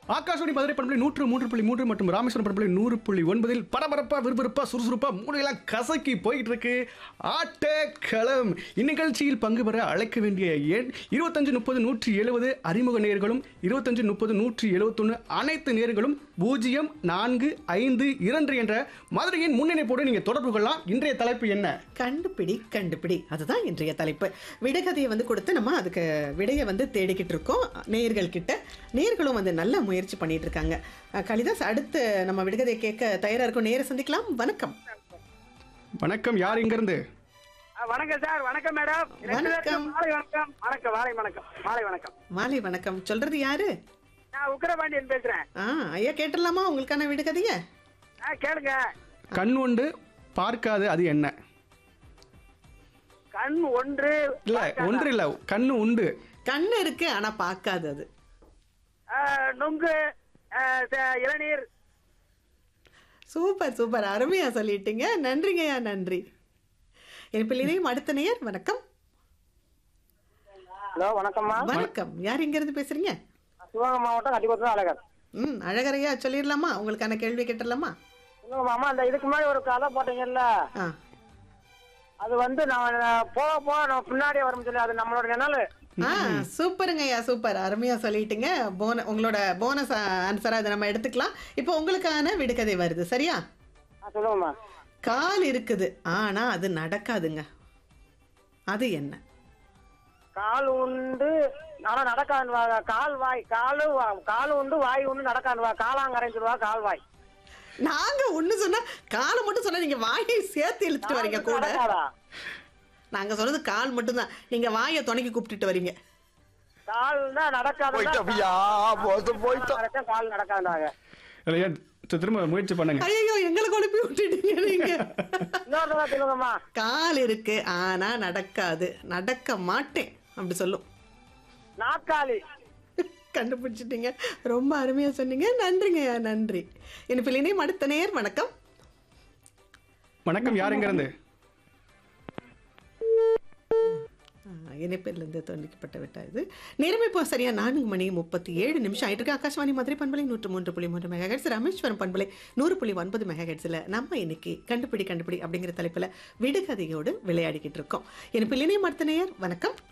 ஆகாஷவாணி மதுரை பண்பலை நூற்று மூன்று புள்ளி மூன்று மற்றும் ராமேஸ்வரம் பண்பலை நூறு புள்ளி ஒன்பதில் பரபரப்பா விறுவிறுப்பா சுறுசுறுப்பா மூளையெல்லாம் கசக்கி போயிட்டு இருக்கு ஆட்டக்களம் இந்நிகழ்ச்சியில் பங்கு பெற அழைக்க வேண்டிய எண் இருபத்தஞ்சு முப்பது நூற்றி எழுபது அறிமுக நேர்களும் இருபத்தஞ்சு முப்பது நூற்றி எழுபத்தொன்று அனைத்து நேர்களும் பூஜ்ஜியம் நான்கு ஐந்து இரண்டு என்ற மதுரையின் முன்னிணைப்போடு நீங்க தொடர்பு கொள்ளலாம் இன்றைய தலைப்பு என்ன கண்டுபிடி கண்டுபிடி அதுதான் இன்றைய தலைப்பு விடுகதையை வந்து கொடுத்து நம்ம அதுக்கு விடையை வந்து தேடிக்கிட்டு இருக்கோம் நேயர்கள் கிட்ட நேர்களும் வந்து நல்ல முயற்சி பண்ணிட்டு இருக்காங்க அஹ், கலிதாஸ் அடுத்து நம்ம விடுகதையை கேட்க தயாரா இருக்கும் நேர சந்திக்கலாம் வணக்கம் வணக்கம் யார் இங்கிருந்து ஆ, வணக்கம் சார் வணக்கம் மேடம் வணக்கம். மாலை வணக்கம் வணக்கம் மாலை வணக்கம் மாலை வணக்கம் மாலை வணக்கம் சொல்றது யாரு நான் உக்கிரபாண்டியன் பேசுறேன் ஆ ஐயா கேட்டுடலாமா உங்களுக்கான விடுகதைய ஆ கேளுங்க கண் உண்டு பார்க்காது அது என்ன கண் ஒன்று இல்ல ஒன்று இல்ல கண்ணு உண்டு கண்ணு இருக்கு ஆனா பார்க்காது அது ஆ, நுங்கு ஆ, ச- இளநீர் சூப்பர் சூப்பர் அருமையா சொல்லிட்டீங்க நன்றிங்கய்யா நன்றி என் பிள்ளைனையும் அடுத்த நேயர் வணக்கம் ஹலோ வணக்கம்மா வணக்கம் யார் இங்க இருந்து பேசுறீங்க சிவகங்கை மாவட்டம் கட்டிபுரம் அழகர் ம் அழகரையா சொல்லிடலாமா உங்களுக்கான கேள்வி கேட்டுடலாமா சொல்லுங்க மாமா அந்த இதுக்கு முன்னாடி ஒரு கதை போட்டீங்கல்ல ஆ அது வந்து நான் போக போக நான் பின்னாடியே வரும் சொல்லி அது நம்மளோட நிழல் ஆ சூப்பருங்கய்யா சூப்பர் அருமையா சொல்லிட்டீங்க போன உங்களோட போனஸ் ஆன்சரா அதை நம்ம எடுத்துக்கலாம் இப்போ உங்களுக்கான விடுகதை வருது சரியா ஆ சொல்லுங்கம்மா கால் இருக்குது ஆனா அது நடக்காதுங்க அது என்ன கால் உண்டு ஆனா நடக்காதுவா கால் வாய் காலு வா- காலு உண்டு வாய் உண்டு நடக்காதுவா காலாங்கரைன்னு சொல்லுவா கால் வாய் நாங்க ஒண்ணு சொன்னா காலை மட்டும் சொன்னா நீங்க வாயை சேர்த்து இழுத்துட்டு வரீங்க கூட நடக்காதா நாங்க சொன்னது கால் மட்டும்தான் நீங்க வாயை துணைக்கி கூப்பிட்டுட்டு வரீங்க கால்னா நடக்காதுன்னா கால் கால் நடக்காதாங்க இல்லையா தி- திரும்ப முயற்சி பண்ணுங்க ஐயோ எங்களை குழப்பி விட்டுட்டீங்க நீங்க இன்னொரு தடவை சொல்லுங்கம்மா கால் இருக்கு ஆனா நடக்காது நடக்க மாட்டேன் அப்படி சொல்லும் நாற்காலி கண்டுபிடிச்சிட்டீங்க ரொம்ப அருமையா சொன்னீங்க நன்றிங்கய்யா நன்றி என் பிள்ளைனையும் அடுத்த நேர் வணக்கம் வணக்கம் யார் இங்கிருந்து இணைப்பிலிருந்து துண்டிக்கப்பட்ட விட்டா இது நேரம் இப்போ சரியா நான்கு மணி முப்பத்தி ஏழு நிமிஷம் ஆயிட்டு இருக்கு ஆகாஷ்வாணி மதுரை பண்பலை நூற்று மூன்று புள்ளி மூன்று மெகா ராமேஸ்வரம் பண்பலை நூறு புள்ளி ஒன்பது மெகா நம்ம இன்னைக்கு கண்டுபிடி கண்டுபிடி அப்படிங்கிற தலைப்பில் விடுகதையோடு விளையாடிக்கிட்டு இருக்கோம் என் பிள்ளைனையும் அடுத்த நேயர் வணக்கம்